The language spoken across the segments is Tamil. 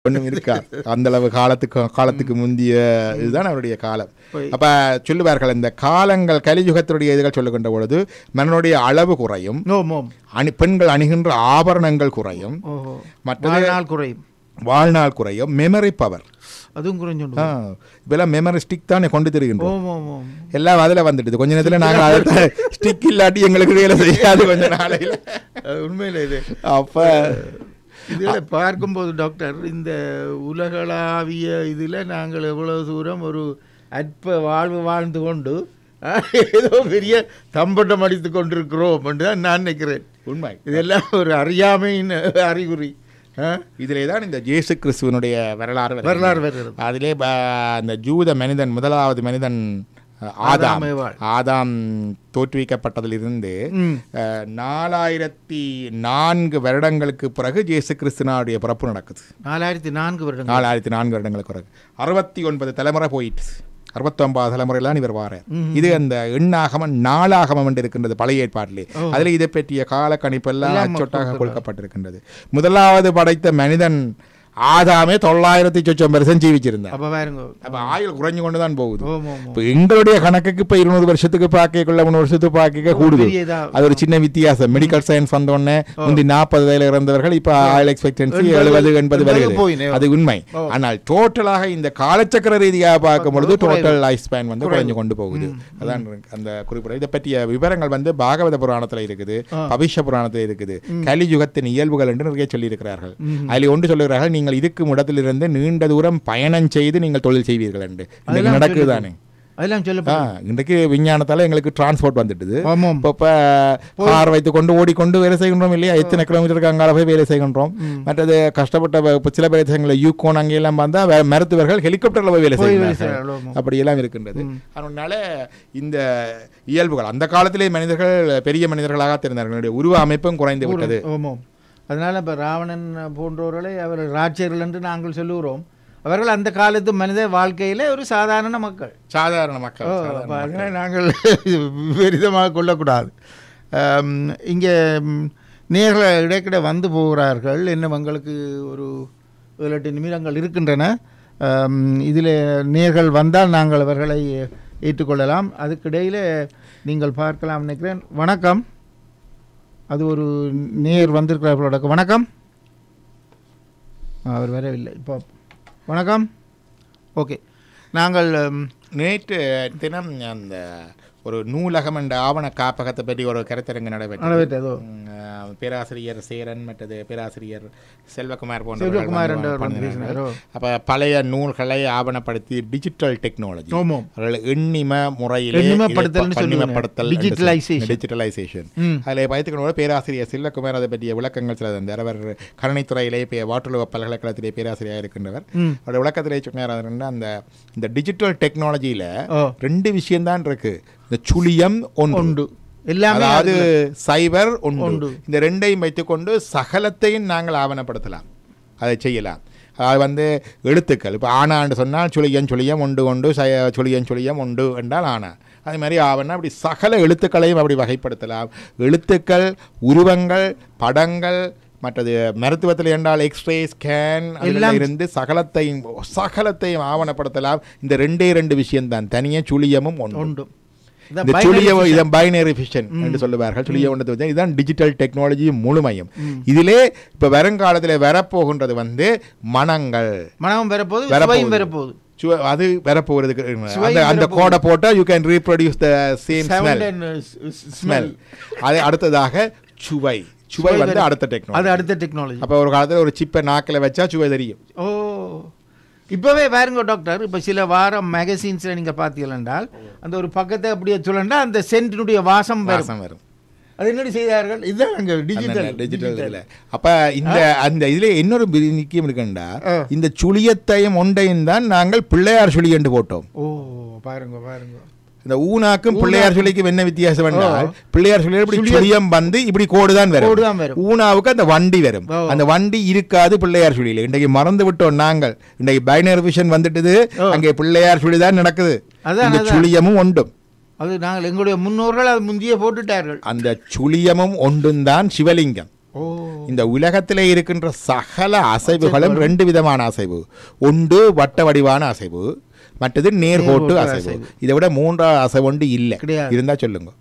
ஒண்ணும் இருக்கா அந்த அளவு காலத்துக்கு காலத்துக்கு முந்திய இதுதான் அவருடைய காலம் போய். அப்ப சொல்லுவார்கள் இந்த காலங்கள் கலியுகத்தினுடைய இதுகள் சொல்லுகின்ற பொழுது மனனுடைய அளவு குறையும் ஓம் ஓம் அணி பெண்கள் அணிகின்ற ஆபரணங்கள் குறையும் ஓஹோ மற்றது வாழ்நாள் குறையும் வாழ்நாள் குறையும் மெமரி பவர் அதுவும் குறைஞ்சோண்டு இப்பெல்லாம் மெமரி ஸ்டிக் தானே கொண்டு திரிகின்றோம் ஓம் ஓம் ஓம் எல்லாம் அதில் வந்துடுது கொஞ்ச நேரத்தில் நாங்கள் அதை ஸ்டிக் இல்லாட்டி எங்களுக்கு வேலை செய்யாது கொஞ்ச நாளையில் அது உண்மையில் இது அப்போ இதில் பார்க்கும்போது டாக்டர் இந்த உலகளாவிய இதில் நாங்கள் எவ்வளவு தூரம் ஒரு அற்ப வாழ்வு வாழ்ந்து கொண்டு அஹ், ஏதோ பெரிய தம்பட்டம் அடித்து கொண்டிருக்கிறோம் என்று தான் நான் நினைக்கிறேன் உண்மை இதெல்லாம் ஒரு அறியாமையின் அறிகுறி அஹ், இதிலே தான் இந்த இயேசு கிறிஸ்துவனுடைய வரலாறு வருகிறது. வரலாறு வருகிறது அதிலே ப- அந்த ஜூத மனிதன் முதலாவது மனிதன் அஹ், ஆதாம் ஆதாம் ஏவாள். ஆதாம் தோற்றுவிக்கப்பட்டதிலிருந்து ம் அஹ், நாலாயிரத்தி நான்கு வருடங்களுக்கு பிறகு இயேசு கிறிஸ்துவனுடைய பிறப்பு நடக்குது நாலாயிரத்தி நான்கு வருடங்கள் நாலாயிரத்தி நான்கு வருடங்களுக்கு பிறகு அறுபத்தி ஒன்பது தலைமுறை போயிட்டு அறுபத்தொன்பது தலைமுறையிலாம் இவர் வாரார் இது அந்த எண்ணாகமம் நாளாகமம் என்று இருக்கின்றது பழைய ஏற்பாட்டிலே அதில் இதை பற்றிய கால கணிப்பெல்லாம் எல்லாம் அச்சொட்டாக கொடுக்கப்பட்டிருக்கின்றது முதலாவது படைத்த மனிதன் ஆதாமே தொள்ளாயிரத்தி சொச்சம் வருஷம் ஜீவிச்சிருந்தார் அப்போ பாருங்க அப்ப ஆயுள் குறைஞ்சு கொண்டு தான் போகுது ஓம் ஓம் ஓம் இப்போ எங்களுடைய கணக்குக்கு இப்போ இருநூறு வருஷத்துக்கு பார்க்கக்குள்ள முந்நூறு வருஷத்துக்கு பார்க்க கூடுது பெரிய இதா அது ஒரு சின்ன வித்தியாசம் மெடிக்கல் சயின்ஸ் வந்தோடனே முந்தி நாற்பது வயதில் இறந்தவர்கள் இப்போ ஆயுள் எக்ஸ்பெக்டன்சி எண்பது, எழுபது எண்பது எண்பது வருகிறது போயினே. அது உண்மை ஓ. ஆனால் டோட்டலாக இந்த காலச்சக்கர ரீதியாக பார்க்கும் பொழுது குறைவு. டோட்டல் லைஃப் ஸ்பேன் வந்து குறைஞ்சு கொண்டு போகுது அதான் அந்த குறிப்பிட இதை பற்றிய விவரங்கள் வந்து பாகவத புராணத்தில் இருக்குது பவிஷ்ய புராணத்தில் இருக்குது கலியுகத்தின் இயல்புகள் என்று நிறைய சொல்லியிருக்கிறார்கள் அதில் ஒன்று சொல்லுகிறார்கள் நீங்கள் இருக்கும் இடத்திலிருந்து நீண்ட தூரம் பயணம் செய்து நீங்கள் தொழில் செய்வீர்கள் என்று இன்னைக்கு அதெல்லாம் நடக்குது சொல்லுது. தானே அதெல்லாம் ஆ, சொல்ல இன்றைக்கு விஞ்ஞானத்தால எங்களுக்கு டிரான்ஸ்போர்ட் வந்துட்டுது ஆமாம் இப்போ இப்போ கார் வைத்து கொண்டு ஓடிக்கொண்டு வேலை செய்கின்றோம் இல்லையா எத்தனை கிலோமீட்டருக்கு அங்கால போய் வேலை செய்கின்றோம் மற்றது கஷ்டப்பட்ட வ- இப்போ சில பிரதேசங்களில் யூகோன் அங்கெல்லாம் வந்தால் மருத்துவர்கள் ஹெலிகாப்டர்ல போய் வேலை போய் வேலை செய்கிறார்கள் செய்யலாம். ஆமாம். அப்படியெல்லாம் இருக்கின்றது அதனால இந்த இயல்புகள் அந்த காலத்திலே மனிதர்கள் பெரிய மனிதர்களாக தெரிந்தார்கள் என்னுடைய உருவ அமைப்பும் குறைந்து விட்டது ஆமாம் அதனால இப்போ ராவணன் போன்றவர்களை அவர் ராட்சியர்கள் என்று நாங்கள் சொல்லுகிறோம் அவர்கள் அந்த காலத்து மனித வாழ்க்கையிலே ஒரு சாதாரண மக்கள் சாதாரண மக்கள் ஓ, சாதாரண அப்ப அதனால நாங்கள் பெரிதமாக கொள்ளக்கூடாது ஆம், இங்கே ம், நேரில் இடைக்கிட வந்து போகிறார்கள் இன்னும் எங்களுக்கு ஒரு ஏழு எட்டு நிமிடங்கள் இருக்கின்றன இதில் நேர்கள் வந்தால் நாங்கள் அவர்களை ஏற்றுக்கொள்ளலாம் அதுக்கிடையில் நீங்கள் பார்க்கலாம் நினைக்கிறேன் வணக்கம் அது ஒரு நேர் வந்திருக்கிறார்களோட வணக்கம் அவர் வரவில்லை இப்போ வணக்கம் ஓகே நாங்கள் ம், நேற்று தினம் அந்த ஒரு நூலகம் என்ற ஆவண காப்பகத்தை பற்றி ஒரு கருத்தரங்கு நடைபெற்றது நடைபெற்றதோ உம், அஹ், பேராசிரியர் சேரன் மற்றது பேராசிரியர் செல்வகுமார் செல்வகுமார் போன்ற என்றவர் வந்து பேசினாரோ அப்ப பழைய நூல்களை ஆவணப்படுத்தி டிஜிட்டல் டெக்னாலஜி ஆமாம் அவர்கள் எண்ணிம முறையிலே எண்ணிமப்படுத்தல்னு பண்ணிமப்படுத்தல் Digitalization. டிஜிட்டலைசேஷன் ம் அதில் பயத்துக்கணும் பேராசிரியர் செல்வகுமார் அதை பற்றிய விளக்கங்கள் சில தந்தார் அவர் கணினித்துறையிலே பே வாட்டர்லோ பல்கலைக்கழகத்திலே பேராசிரியராக இருக்கின்றவர் ம் அவருடைய விளக்கத்திலே சொன்னார் அவர் என்ன, அந்த இந்த டிஜிட்டல் டெக்னாலஜியில் ஓ ரெண்டு விஷயம்தான் இருக்கு இந்த சுழியம் ஒன்று உண்டு எல்லாமே அதாவது அதுல- சைபர் உண்டு. உண்டு இந்த ரெண்டையும் வைத்துக்கொண்டு சகலத்தையும் நாங்கள் ஆவணப்படுத்தலாம் அதை செய்யலாம் அது வந்து எழுத்துக்கள் இப்போ ஆனான்னு சொன்னால் சுழியம் சுழியம் உண்டு கொண்டு சய சுழியம் சுழியம் உண்டு என்றால் ஆனா அதே மாதிரி ஆவணம் அப்படி சகல எழுத்துக்களையும் அப்படி வகைப்படுத்தலாம் எழுத்துக்கள் உருவங்கள் படங்கள் மற்றது மருத்துவத்தில் என்றால் எக்ஸ்ரே ஸ்கேன் எல்லாம் இருந்து சகலத்தையும் சகலத்தையும் ஆவணப்படுத்தலாம் இந்த ரெண்டே ரெண்டு விஷயம்தான் தனியே சுழியமும் ஒன்று உண்டு இந்த சுழிய இதன் பைனரி ஃபிஷன் என்று சொல்லுவார்கள் சுழிய ஒன்று வச்சு இதுதான் டிஜிட்டல் டெக்னாலஜி முழுமையும் இதிலே இப்போ வருங்காலத்தில் வரப்போகின்றது வந்து மனங்கள் மனம் வரப்போகுது வரப்போகுது. சுவையும் வரப்போகுது சுவ- அது வரப்போகிறதுக்கு சுவை அந்த அந்த வரப்போகுது. கோடை போட்டால் you can reproduce the same Sound smell and, uh, s- s- smell smell. அது அடுத்ததாக சுவை சுவை சுவை வந்து வரும். அடுத்த அது டெக்னாலஜி அடுத்த டெக்னாலஜி அப்போ ஒரு காலத்தில் ஒரு சிப்பை நாக்கில் வச்சா சுவை தெரியும் ஓ இப்போவே பாருங்க டாக்டர் இப்போ சில வாரம் மேகசின்ஸில் நீங்கள் பார்த்தீர்கள் என்றால் அந்த ஒரு பக்கத்தை அப்படியே சொல்லண்டா அந்த சென்டினுடைய வாசம் வரும் வாசம் வரும் அது என்னடி செய்தார்கள் இதுதான் அங்கே டிஜிட்டல் டிஜிட்டல் இதுல அப்ப இந்த அந்த இதுல இன்னொரு பெரிய முக்கியம் இருக்குண்டா ஆ. இந்த சுழியத்தையும் ஒன்றையும் தான் நாங்கள் பிள்ளையார் சுழி என்று போட்டோம் ஓ பாருங்க பாருங்க இந்த ஊனாக்கும் பிள்ளையார் சுழிக்கும் என்ன வித்தியாசம் என்றால் பிள்ளையார் சுழி இப்படி சுழியம் வந்து இப்படி கோடு தான் வரும் கோடு தான் வரும். ஊனாவுக்கு அந்த வண்டி வரும் ஓ. அந்த வண்டி இருக்காது பிள்ளையார் சுழியில இன்றைக்கு மறந்து விட்டோம் நாங்கள் இன்றைக்கு பைனர் விஷன் வந்துட்டது அங்கே பிள்ளையார் சுழி தான் நடக்குது அதான், இந்த அதான். சுழியமும் ஒன்றும் அது நாங்கள் எங்களுடைய முன்னோர்கள் அது முந்தியே போட்டுட்டார்கள் அந்த சுழியமும் ஒன்றும் தான் சிவலிங்கம் ஓ இந்த உலகத்திலே இருக்கின்ற சகல அசைவுகளும் ரெண்டு விதமான அசைவு ஒன்று வட்ட வடிவான அசைவு மற்றது நேர்கோட்டு நேர்கோட்டு அசைவு அசைவு. இதை விட மூன்றாவது அசைவு ஒன்று இல்லை கிடையாது. இருந்தா சொல்லுங்க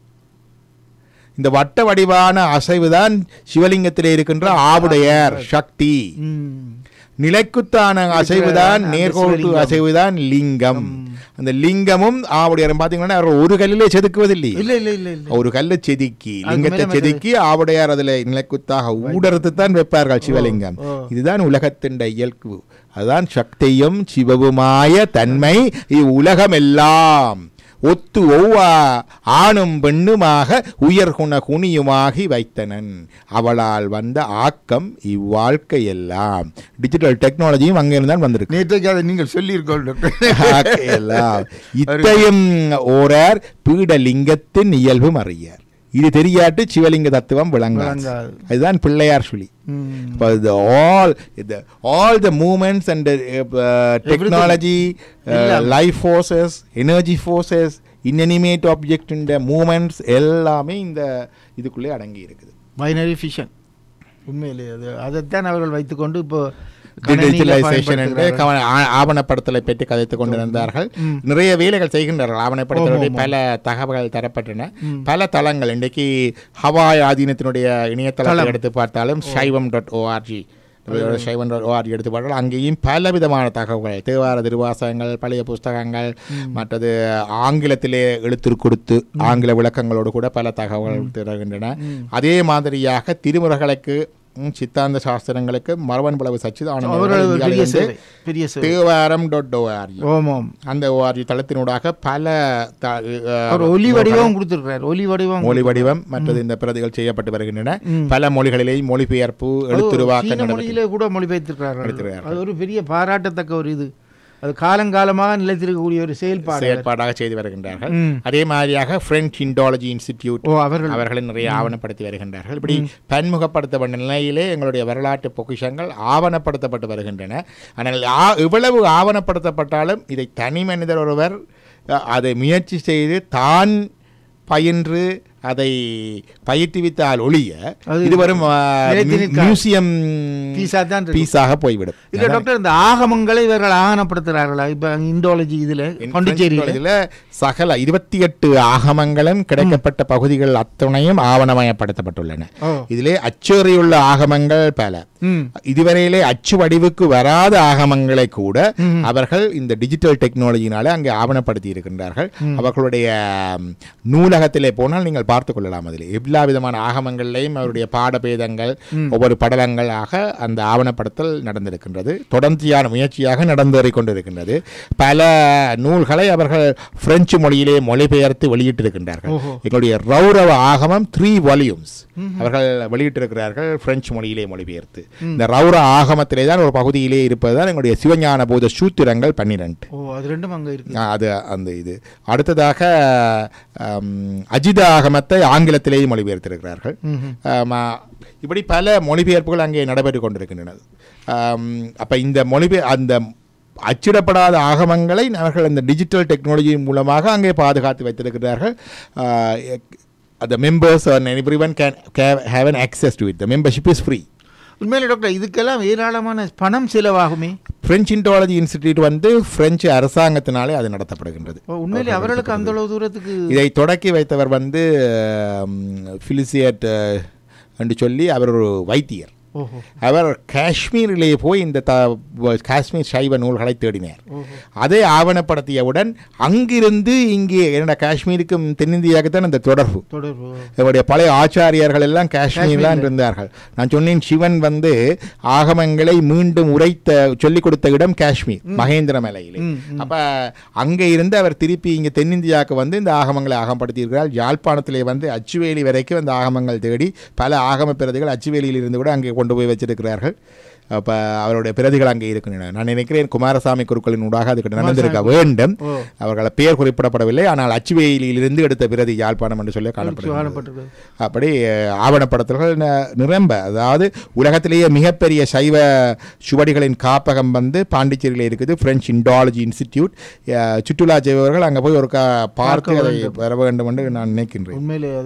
இந்த வட்ட வடிவான அசைவு தான் சிவலிங்கத்திலே இருக்கின்ற ஆவுடையார் சக்தி ம் நிலைக்குத்தான அசைவுதான் அந்த நேர்கோட்டு சிவலிங்கம். அசைவுதான் லிங்கம் அந்த லிங்கமும் ஆவுடையாரும் பார்த்தீங்கன்னா அவர் ஒரு கல்லிலே செதுக்குவதில்லை இல்ல இல்ல இல்ல இல்ல ஒரு கல்லை செதுக்கி அதுக்கு லிங்கத்தை மேல செதுக்கி ஆவுடையார் அதில் நிலைக்குத்தாக ஊடறுத்து தான் வைப்பார்கள் சிவலிங்கம் ஓ. இதுதான் உலகத்தின் இயல்பு அதுதான் சக்தியும் சிவவுமாய தன்மை இவ்வுலகம் எல்லாம் ஒத்து ஒவ்வா ஆணும் பெண்ணுமாக உயர்குண குனியுமாகி வைத்தனன் அவளால் வந்த ஆக்கம் இவ்வாழ்க்கை எல்லாம் டிஜிட்டல் டெக்னாலஜியும் அங்கிருந்து தான் வந்திருக்கு நேற்றைக்கு அதை நீங்கள் சொல்லியிருக்கோம் டாக்டர் ஆக்கையெல்லாம் இத்தையும் ஓரார் பீடலிங்கத்தின் இயல்பும் அறியார் இது தெரியாட்டு சிவலிங்க தத்துவம் விளங்காது விளங்காது. அதுதான் பிள்ளையார் சொல்லி ம். the all the all the movements and the uh, technology uh, எல்லாம். life forces energy forces inanimate object in the movements எல்லாமே இந்த இதுக்குள்ளே அடங்கி இருக்குது பைனரி ஃபிஷன் உண்மையிலே அது அதைத்தான் அவர்கள் வைத்துக்கொண்டு இப்போ கணினியில டிஜிட்டலைசேஷன் என்று பயன்படுத்துகிறார்கள். கவன- ஆ- ஆவணப்படுத்தலை பற்றி கதைத்துக் கொண்டிருந்தார்கள் ம். நிறைய வேலைகள் செய்கின்றார்கள் ஆவணப்படுத்தலுடைய ஆமாம், ஆமாம். பல தகவல்கள் தரப்பட்டன ம். பல தளங்கள் இன்றைக்கு ஹவாய் ஆதீனத்தினுடைய இணையதளத்தை தளம். எடுத்து பார்த்தாலும் Saivam dot org Saivam dot org எடுத்து பார்த்தாலும் அங்கேயும் பல விதமான தகவல்கள் தேவார திருவாசகங்கள் பழைய புஸ்தகங்கள் மற்றது ஆங்கிலத்திலே எழுத்து கொடுத்து ஆங்கில விளக்கங்களோடு கூட பல தகவல்கள் தருகின்றன ம். அதே மாதிரியாக திருமுறைகளுக்கு ம், சித்தாந்த சாஸ்திரங்களுக்கு மரபன் பிளவு அவர்கள் ஒரு சச்சிதானந்த பெரிய சேவை பெரிய சேவை தேவாரம் டாட் ஓஆர்ஜி ஓமாம் அந்த ஓஆர்ஜி தளத்தினூடாக பல த- அவர் அஹ், ஒலி வடிவம் கொடுத்துருக்காரு ஒலி வடிவம் மொழி வடிவம் மற்றது இந்த பிரதிகள் செய்யப்பட்டு வருகின்றன ம். பல மொழிகளிலேயும் மொழிபெயர்ப்பு அது எழுத்துருவாக்க சீன நடவடிக்கை மொழியிலே கூட மொழிபெயர்த்திருக்கிறார்கள் எடுத்திருக்கிறார்கள். அது ஒரு பெரிய பாராட்டத்தக்க ஒரு இது அது காலங்காலமாக நிலைத்திருக்கக்கூடிய ஒரு செயல்பாடு செயற்பாடாக செய்து வருகின்றார்கள் ம். அதே மாதிரியாக பிரெஞ்ச் இண்டாலஜி இன்ஸ்டிடியூட் ஓ அவர்கள் அவர்கள் நிறைய ஆவணப்படுத்தி வருகின்றார்கள் இப்படி பன்முகப்படுத்தப்பட்ட நிலையிலே எங்களுடைய வரலாற்று பொக்கிஷங்கள் ஆவணப்படுத்தப்பட்டு வருகின்றன ஆனால் ஆ- இவ்வளவு ஆவணப்படுத்தப்பட்டாலும் இதை தனி மனிதர் ஒருவர் அ, அதை முயற்சி செய்து தான் பயின்று அதை பயிற்றுவித்தால் ஒழிய அது இது வரும் நிலைத்து நிற்காது. மியூசியம் பீஸா தான் இருக்கு. பீஸாக போய்விடும் இல்ல டாக்டர் இந்த ஆகமங்களை இவர்கள் ஆவணப்படுத்துகிறார்களா இப்ப இண்டோலஜி இதுல பாண்டிச்சேரியில இதுல சகல இருபத்தி எட்டு ஆகமங்களும் கிடைக்கப்பட்ட பகுதிகள் அத்தனையும் ஆவணமயப்படுத்தப்பட்டுள்ளன ஓ இதிலே அச்சேறியுள்ள ஆகமங்கள் பல ம் இதுவரையிலே அச்சு வடிவுக்கு வராத ஆகமங்களை கூட ம். அவர்கள் இந்த டிஜிட்டல் டெக்னாலஜினால அங்கே ஆவணப்படுத்தி இருக்கின்றார்கள் அவர்களுடைய ம், நூலகத்திலே போனால் நீங்கள் பார்த்து கொள்ளலாம் அதில் எல்லா விதமான ஆகமங்கள்லையும் அவருடைய பாடபேதங்கள் ஒவ்வொரு படலங்களாக அந்த ஆவணப்படுத்தல் நடந்திருக்கின்றது தொடர்ச்சியான முயற்சியாக நடந்தேறிக் கொண்டிருக்கின்றது பல நூல்களை அவர்கள் பிரெஞ்சு மொழியிலே மொழிபெயர்த்து வெளியிட்டிருக்கின்றார்கள் ஓஹோ. எங்களுடைய ரௌரவ ஆகமம் த்ரீ வால்யூம்ஸ் அவர்கள் வெளியிட்டிருக்கிறார்கள் பிரெஞ்சு மொழியிலே மொழிபெயர்த்து இந்த ரௌர ஆகமத்திலே தான் ஒரு பகுதியிலே இருப்பதுதான் எங்களுடைய சிவஞான போத சூத்திரங்கள் பன்னிரண்டு ஓ அது ரெண்டும் அங்க இருக்கு ஆ, அது அந்த இது அடுத்ததாக ஆம், அஜித ஆகமத்தை ஆங்கிலத்திலேயே மொழிபெயர்த்திருக்கிறார்கள் ம்ஹும். ஆமா, இப்படி பல மொழிபெயர்ப்புகள் அங்கே நடைபெற்று கொண்டிருக்கின்றன அப்போ இந்த மொழிபெயர் அந்த அச்சிடப்படாத ஆகமங்களை அவர்கள் இந்த டிஜிட்டல் டெக்னாலஜி மூலமாக அங்கே பாதுகாத்து வைத்திருக்கிறார்கள் the members and everyone can, can have an access to it. The membership is free. உண்மையில டாக்டர் இதுக்கெல்லாம் ஏராளமான பணம் செலவாகுமே பிரெஞ்ச் இன்டாலஜி இன்ஸ்டிடியூட் வந்து பிரெஞ்சு அரசாங்கத்தினாலே அது நடத்தப்படுகின்றது ஓ, உண்மையிலே அவர்களுக்கு அந்த அளவு தூரத்துக்கு இதை தொடக்கி வைத்தவர் வந்து ஃபிலிசியட் என்று சொல்லி அவர் ஒரு வைத்தியர் ஓஹோ அவர் காஷ்மீரிலே போய் இந்த த காஷ்மீர் சைவ நூல்களை தேடினார் ஓஹோ அதை ஆவணப்படுத்தியவுடன் அங்கிருந்து இங்கே என்னோட காஷ்மீருக்கும் தென்னிந்தியாவுக்கு தான் அந்த தொடர்பு தொடர்பு இவருடைய பழைய ஆச்சாரியர்கள் எல்லாம் காஷ்மீர் தான் இருந்தார்கள் நான் சொன்னேன் சிவன் வந்து ஆகமங்களை மீண்டும் உரைத்த சொல்லிக் கொடுத்த இடம் காஷ்மீர் மகேந்திர மலையிலே ம், அப்ப அங்கே இருந்து அவர் திருப்பி இங்கே தென்னிந்தியாவுக்கு வந்து இந்த ஆகமங்களை ஆகமப்படுத்தியிருக்கிறார் யாழ்ப்பாணத்திலே வந்து அச்சுவேலி வரைக்கும் அந்த ஆகமங்கள் தேடி பல ஆகம பிரதிகள் அச்சுவேலியில் இருந்து கூட அங்கே கொண்டு போய் வச்சிருக்கிறார்கள் அப்போ அவருடைய பிரதிகள் அங்கே இருக்கின்றன நான் நினைக்கிறேன் குமாரசாமி குருக்களின் ஊடாக அதுக்கு நடந்திருக்க வேண்டும் ஓ அவர்களை பெயர் குறிப்பிடப்படவில்லை ஆனால் அச்சுவேலியிலிருந்து எடுத்த பிரதி யாழ்ப்பாணம் என்று சொல்லி காணப்படுகிறது காணப்பட்டிருக்கு அப்படி அஹ், ஆவணப்படுத்தல்கள் ந- நிரம்ப அதாவது உலகத்திலேயே மிகப்பெரிய சைவ சுவடிகளின் காப்பகம் வந்து பாண்டிச்சேரியில் இருக்குது பிரெஞ்ச் இண்டாலஜி இன்ஸ்டிடியூட் அஹ், சுற்றுலா செய்பவர்கள் அங்கே போய் ஒரு கா பார்த்து பார்க்க அதை வேண்டும். பெற வேண்டும் என்று நான் நினைக்கின்றேன் உண்மையிலே அது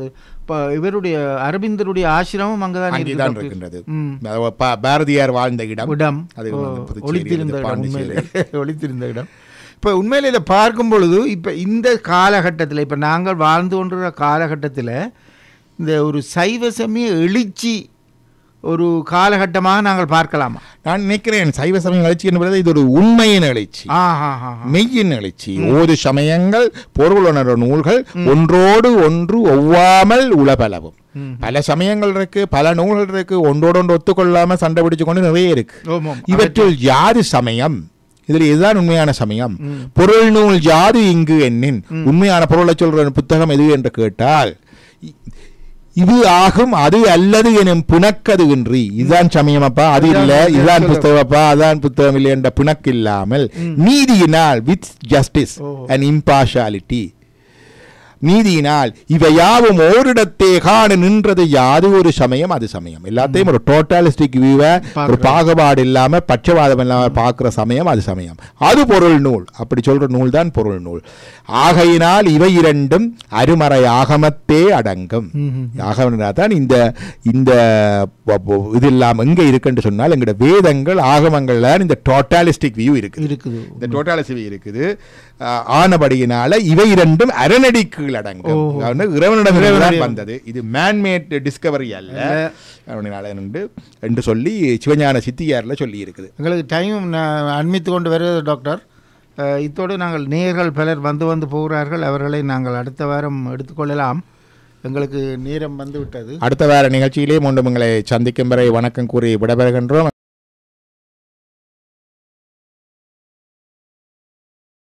இப்போ இவருடைய அரவிந்தருடைய ஆசிரமம் அங்கதான் அங்கேதான் இருக்கு இருக்கின்றது ம். அதாவது பா- பாரதியார் வாழ்ந்த இடம் இடம் அது ஓ, வந்து புதுச்சேரி, ஒளித்திருந்த இது இடம் பாண்டிச்சேரி. உண்மையிலே ஒளித்திருந்த இடம் இப்போ உண்மையில இதை பார்க்கும் பொழுது இப்போ இந்த காலகட்டத்தில் இப்போ நாங்கள் வாழ்ந்து கொண்டிருக்கிற காலகட்டத்தில் இந்த ஒரு சைவ சமய எழுச்சி ஒரு காலகட்டமாக நாங்கள் பார்க்கலாமா நான் நினைக்கிறேன் சைவ சமயம் எழுச்சி என்பது இது ஒரு உண்மையின் எழுச்சி ஆ ஆ ஆ ஆ. மெய்யின் எழுச்சி ஓது சமயங்கள் பொருளுணர்வு நூல்கள் ஒன்றோடு ஒன்று ஒவ்வாமல் உளபலவும் ம். பல சமயங்கள் இருக்கு பல நூல்கள் இருக்கு ஒன்றோடு ஒன்று ஒத்துக்கொள்ளாம சண்டை பிடிச்சு கொண்டு நிறைய இருக்கு ஓமம் இவற்றுள் யாது சமயம் இதில் இதுதான் உண்மையான சமயம் பொருள் நூல் யாது இங்கு என்னின் உண்மையான பொருளை சொல்ற புத்தகம் எது என்று கேட்டால் இ- இது ஆகும் அது அல்லது எனும் புனக்கது இன்றி இதுதான் சமயம் அப்பா அது இல்ல இதுதான் இதுதான் புத்தகம் அப்பா அதான் புத்தகம் இல்லை என்ற புனக்கு இல்லாமல் நீதியினால் வித் ஜஸ்டிஸ் ஓ. அண்ட் இம்பார்ஷாலிட்டி நீதியினால் இவை யாவும் ஓரிடத்தே காண நின்றது யாது ஒரு சமயம் அது சமயம் எல்லாத்தையும் ஒரு டோட்டாலிஸ்டிக் வியூவை ஒரு பாகுபாடு இல்லாம பட்சவாதம் இல்லாம பார்க்கிற சமயம் அது சமயம் அது பொருள் நூல் அப்படி சொல்ற நூல் தான் பொருள் நூல் ஆகையினால் இவை இரண்டும் அருமறை ஆகமத்தே அடங்கும் ஆகமனா தான் இந்த இந்த வ- வ- இது இல்லாம எங்க இருக்குன்னு சொன்னால் எங்களோட வேதங்கள் ஆகமங்கள் தான் இந்த டோட்டாலிஸ்டிக் வியூ இருக்கு இருக்குது இந்த டோட்டாலிசி இருக்குது ஆஹ், ஆனபடியினால இவை இரண்டும் அரணடிக்குள் அடங்கும் அதாவது இறைவனிடம் தான் வந்தது இது மேன்மேட் டிஸ்கவரி அல்ல அவனால என்று என்று சொல்லி சிவஞான சித்தியாரில் சொல்லி இருக்குது எங்களுக்கு டைம் அண்மித்து கொண்டு வருகிறது டாக்டர் அஹ், இத்தோடு நாங்கள் நேயர்கள் பலர் வந்து வந்து போகிறார்கள் அவர்களை நாங்கள் அடுத்த வாரம் எடுத்துக்கொள்ளலாம் எங்களுக்கு நேரம் வந்து விட்டது அடுத்த வார நிகழ்ச்சியிலே மீண்டும் உங்களை சந்திக்கும் வரை வணக்கம் கூறி விடைபெறுகின்றோம்